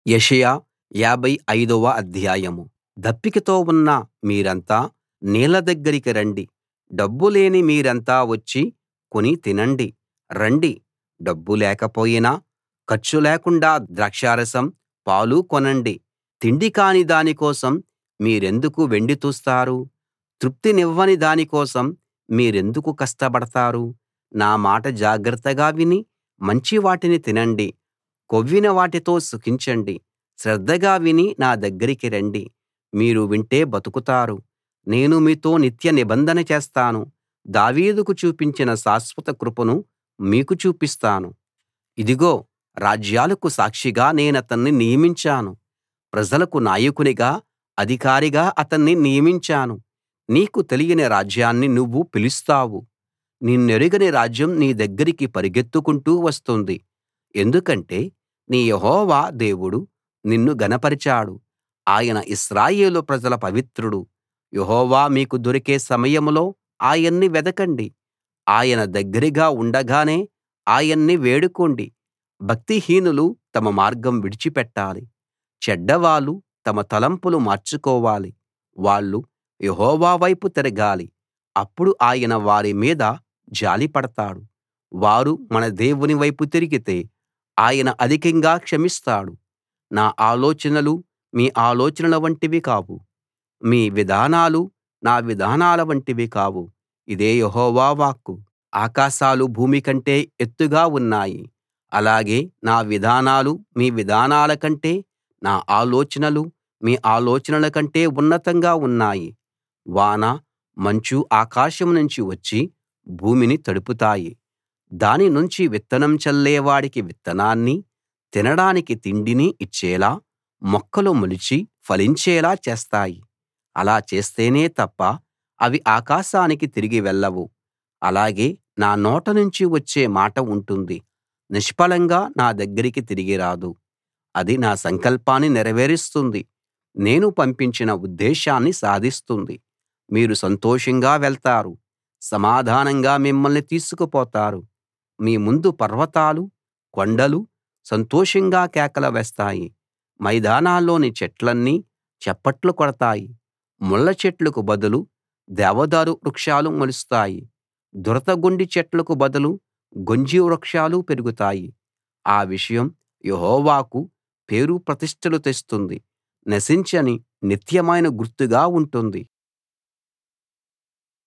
యెషయా యాభై ఐదవ అధ్యాయం దప్పికతో ఉన్న మీరంతా నీళ్ల దగ్గరికి రండి డబ్బు లేని మీరంతా వచ్చి కొని తినండి రండి డబ్బు లేకపోయినా ఖర్చు లేకుండా ద్రాక్షారసం పాలు కొనండి తిండి కాని దాని కోసం మీరెందుకు వెండి తూస్తారు తృప్తినివ్వని దాని కోసం మీరెందుకు కష్టపడతారు నా మాట జాగ్రత్తగా విని మంచి వాటిని తినండి కొవ్విన వాటితో సుఖించండి శ్రద్ధగా విని నా దగ్గరికి రండి మీరు వింటే బతుకుతారు నేను మీతో నిత్య నిబంధన చేస్తాను దావీదుకు చూపించిన శాశ్వత కృపను మీకు చూపిస్తాను ఇదిగో రాజ్యాలకు సాక్షిగా నేనతన్ని నియమించాను ప్రజలకు నాయకునిగా అధికారిగా అతన్ని నియమించాను నీకు తెలియని రాజ్యాన్ని నువ్వు పిలుస్తావు నిన్నెరుగని రాజ్యం నీ దగ్గరికి పరుగెత్తుకుంటూ వస్తుంది ఎందుకంటే నీ యెహోవా దేవుడు నిన్ను ఘనపరిచాడు ఆయన ఇశ్రాయేలు ప్రజల పవిత్రుడు యెహోవా మీకు దొరికే సమయంలో ఆయన్ని వెదకండి ఆయన దగ్గరగా ఉండగానే ఆయన్ని వేడుకోండి భక్తిహీనులు తమ మార్గం విడిచిపెట్టాలి చెడ్డవాళ్ళు తమ తలంపులు మార్చుకోవాలి వాళ్ళు యెహోవా వైపు తిరగాలి అప్పుడు ఆయన వారి మీద జాలిపడతాడు వారు మన దేవుని వైపు తిరిగితే ఆయన అధికంగా క్షమిస్తాడు నా ఆలోచనలు మీ ఆలోచనల వంటివి కావు మీ విధానాలు నా విధానాల వంటివి కావు ఇదే యెహోవా వాక్కు ఆకాశాలు భూమి కంటే ఎత్తుగా ఉన్నాయి అలాగే నా విధానాలు మీ విధానాల కంటే నా ఆలోచనలు మీ ఆలోచనల కంటే ఉన్నతంగా ఉన్నాయి వాన మంచు ఆకాశం నుంచి వచ్చి భూమిని తడుపుతాయి దాని నుంచి విత్తనం చల్లేవాడికి విత్తనాన్ని తినడానికి తిండిని ఇచ్చేలా మొక్కలు మొలిచి ఫలించేలా చేస్తాయి అలా చేస్తేనే తప్ప అవి ఆకాశానికి తిరిగి వెళ్ళవు అలాగే నా నోట నుంచి వచ్చే మాట ఉంటుంది నిష్ఫలంగా నా దగ్గరికి తిరిగి రాదు అది నా సంకల్పాన్ని నెరవేరుస్తుంది నేను పంపించిన ఉద్దేశాన్ని సాధిస్తుంది మీరు సంతోషంగా వెళ్తారు సమాధానంగా మిమ్మల్ని తీసుకుపోతారు మీ ముందు పర్వతాలు కొండలు సంతోషంగా కేకలు వేస్తాయి మైదానాల్లోని చెట్లన్నీ చప్పట్లు కొడతాయి ముళ్ళ చెట్లకు బదులు దేవదారు వృక్షాలు మొలుస్తాయి దురదగొండి చెట్లకు బదులు గొంజి వృక్షాలు పెరుగుతాయి ఆ విషయం యెహోవాకు పేరు ప్రతిష్టలు తెస్తుంది నశించని నిత్యమైన గుర్తుగా ఉంటుంది